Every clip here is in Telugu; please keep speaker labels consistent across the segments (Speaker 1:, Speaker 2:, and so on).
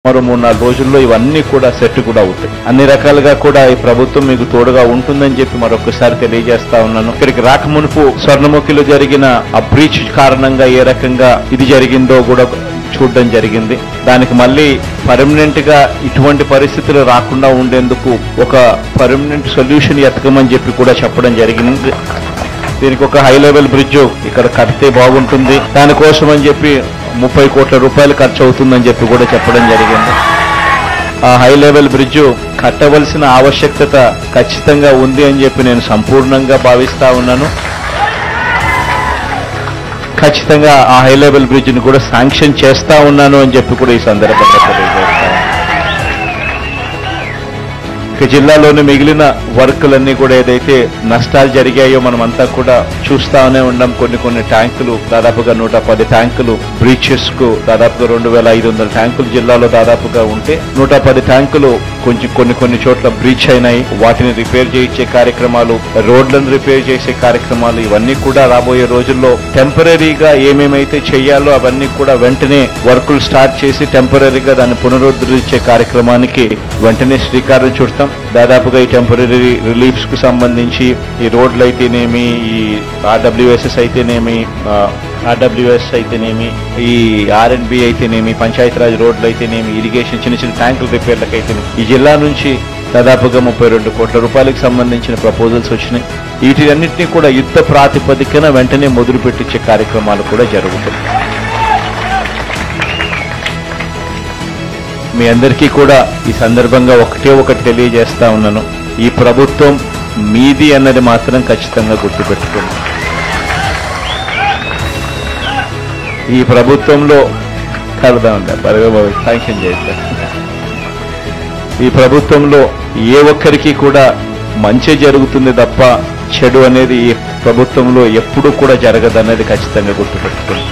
Speaker 1: మరో మూడు నాలుగు రోజుల్లో ఇవన్నీ కూడా సెట్ కూడా అవుతాయి అన్ని రకాలుగా కూడా ఈ ప్రభుత్వం మీకు తోడుగా ఉంటుందని చెప్పి మరొకసారి తెలియజేస్తా ఉన్నాను ఇక్కడికి రాక మునుపు స్వర్ణముఖిలో జరిగిన ఆ బ్రీచ్ కారణంగా ఏ రకంగా ఇది జరిగిందో కూడా చూడడం జరిగింది దానికి మళ్ళీ పర్మనెంట్ గా ఇటువంటి పరిస్థితులు రాకుండా ఉండేందుకు ఒక పర్మనెంట్ సొల్యూషన్ ఎతకమని చెప్పి కూడా చెప్పడం జరిగింది దీనికి ఒక హై లెవెల్ బ్రిడ్జ్ ఇక్కడ కడితే బాగుంటుంది దానికోసం అని చెప్పి ముప్పై కోట్ల రూపాయలు ఖర్చు అవుతుందని చెప్పి కూడా చెప్పడం జరిగింది ఆ హై లెవెల్ బ్రిడ్జ్ కట్టవలసిన ఆవశ్యకత ఖచ్చితంగా ఉంది అని చెప్పి నేను సంపూర్ణంగా భావిస్తా ఉన్నాను ఖచ్చితంగా ఆ హై లెవెల్ బ్రిడ్జ్ ని కూడా శాంక్షన్ చేస్తా ఉన్నాను అని చెప్పి కూడా ఈ సందర్భంగా తెలియజేస్తాను ఇక జిల్లాలోని మిగిలిన వర్కులన్నీ కూడా ఏదైతే నష్టాలు జరిగాయో మనమంతా కూడా చూస్తానే ఉన్నాం కొన్ని కొన్ని ట్యాంకులు దాదాపుగా నూట పది ట్యాంకులు బ్రీచెస్ కు దాదాపుగా రెండు వేల ఐదు వందల ట్యాంకులు జిల్లాలో దాదాపుగా ఉంటే నూట పది ట్యాంకులు కొంచెం కొన్ని కొన్ని చోట్ల బ్రీచ్ అయినాయి వాటిని రిపేర్ చేయించే కార్యక్రమాలు రోడ్లను రిపేర్ చేసే కార్యక్రమాలు ఇవన్నీ కూడా రాబోయే రోజుల్లో టెంపరీగా ఏమేమైతే చేయాలో అవన్నీ కూడా వెంటనే వర్కులు స్టార్ట్ చేసి టెంపరీగా దాన్ని పునరుద్ధరించే కార్యక్రమానికి వెంటనే శ్రీకారం చుడతాం దాదాపుగా ఈ టెంపరీ రిలీఫ్స్ కు సంబంధించి ఈ రోడ్లు అయితేనేమి ఈ ఆర్డబ్ల్యూఎస్ఎస్ అయితేనేమి ఆర్డబ్ల్యూఎస్ అయితేనేమి ఈ ఆర్ఎన్బి అయితేనేమి పంచాయతీరాజ్ రోడ్లు అయితేనేమి ఇరిగేషన్ చిన్న చిన్న ట్యాంకుల రిపేర్లకు అయితేనేమి ఈ జిల్లా నుంచి దాదాపుగా ముప్పై రెండు కోట్ల రూపాయలకు సంబంధించిన ప్రపోజల్స్ వచ్చినాయి వీటిలన్నింటినీ కూడా యుద్ధ ప్రాతిపదికన వెంటనే మొదలు పెట్టించే కార్యక్రమాలు కూడా జరుగుతాయి మీ అందరికీ కూడా ఈ సందర్భంగా ఒకటే ఒకటి తెలియజేస్తా ఉన్నాను ఈ ప్రభుత్వం మీది అన్నది మాత్రం ఖచ్చితంగా గుర్తుపెట్టుకోండి ఈ ప్రభుత్వంలో కడదామండి బరగబాబు శాంక్షన్ చేస్తారు ఈ ప్రభుత్వంలో ఏ ఒక్కరికి కూడా మంచి జరుగుతుంది తప్ప చెడు అనేది ఈ ప్రభుత్వంలో ఎప్పుడూ కూడా జరగదన్నది ఖచ్చితంగా గుర్తుపెట్టుకోండి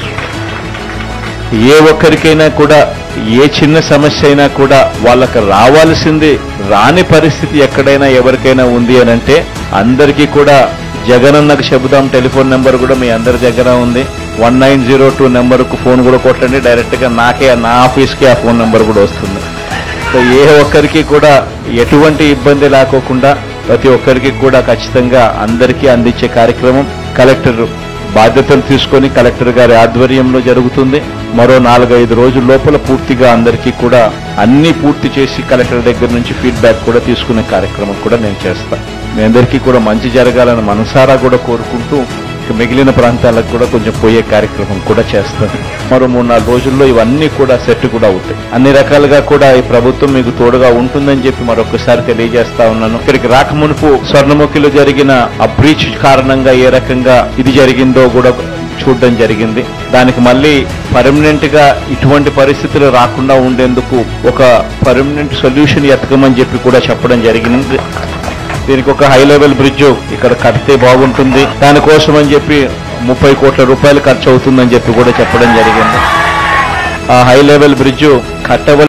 Speaker 1: ఏ ఒక్కరికైనా కూడా ఏ చిన్న సమస్య అయినా కూడా వాళ్ళకి రావాల్సింది రాని పరిస్థితి ఎక్కడైనా ఎవరికైనా ఉంది అని అంటే అందరికీ కూడా జగనన్నకు చెబుదాం టెలిఫోన్ నెంబర్ కూడా మీ అందరి దగ్గర ఉంది వన్ నైన్ జీరో టూ నెంబర్కు ఫోన్ కూడా కొట్టండి డైరెక్ట్ గా నాకే నా ఆఫీస్కి ఆ ఫోన్ నెంబర్ కూడా వస్తుంది సో ఏ ఒక్కరికి కూడా ఎటువంటి ఇబ్బంది లేకోకుండా ప్రతి ఒక్కరికి కూడా ఖచ్చితంగా అందరికీ అందించే కార్యక్రమం కలెక్టర్ బాధ్యతలు తీసుకొని కలెక్టర్ గారి ఆధ్వర్యంలో జరుగుతుంది మరో నాలుగైదు రోజుల లోపల పూర్తిగా అందరికీ కూడా అన్ని పూర్తి చేసి కలెక్టర్ దగ్గర నుంచి ఫీడ్బ్యాక్ కూడా తీసుకునే కార్యక్రమం కూడా నేను చేస్తాను మీ అందరికీ కూడా మంచి జరగాలని మనసారా కూడా కోరుకుంటూ ఇక మిగిలిన ప్రాంతాలకు కూడా కొంచెం పోయే కార్యక్రమం కూడా చేస్తాను మరో మూడు నాలుగు రోజుల్లో ఇవన్నీ కూడా సెట్ కూడా అవుతాయి అన్ని రకాలుగా కూడా ఈ ప్రభుత్వం మీకు తోడుగా ఉంటుందని చెప్పి మరొకసారి తెలియజేస్తా ఉన్నాను ఇక్కడికి రాక మునుపు స్వర్ణముఖిలో జరిగిన ఆ బ్రీచ్ కారణంగా ఏ రకంగా ఇది జరిగిందో కూడా చూడడం జరిగింది దానికి మళ్ళీ పర్మనెంట్ గా ఇటువంటి పరిస్థితులు రాకుండా ఉండేందుకు ఒక పర్మనెంట్ సొల్యూషన్ ఎతకమని చెప్పి కూడా చెప్పడం జరిగింది దీనికి ఒక హై లెవెల్ బ్రిడ్జ్ ఇక్కడ కడితే బాగుంటుంది దానికోసం అని చెప్పి ముప్పై కోట్ల రూపాయలు ఖర్చు అవుతుందని చెప్పి కూడా చెప్పడం జరిగింది ఆ హై లెవెల్ బ్రిడ్జ్ కట్టవలసిన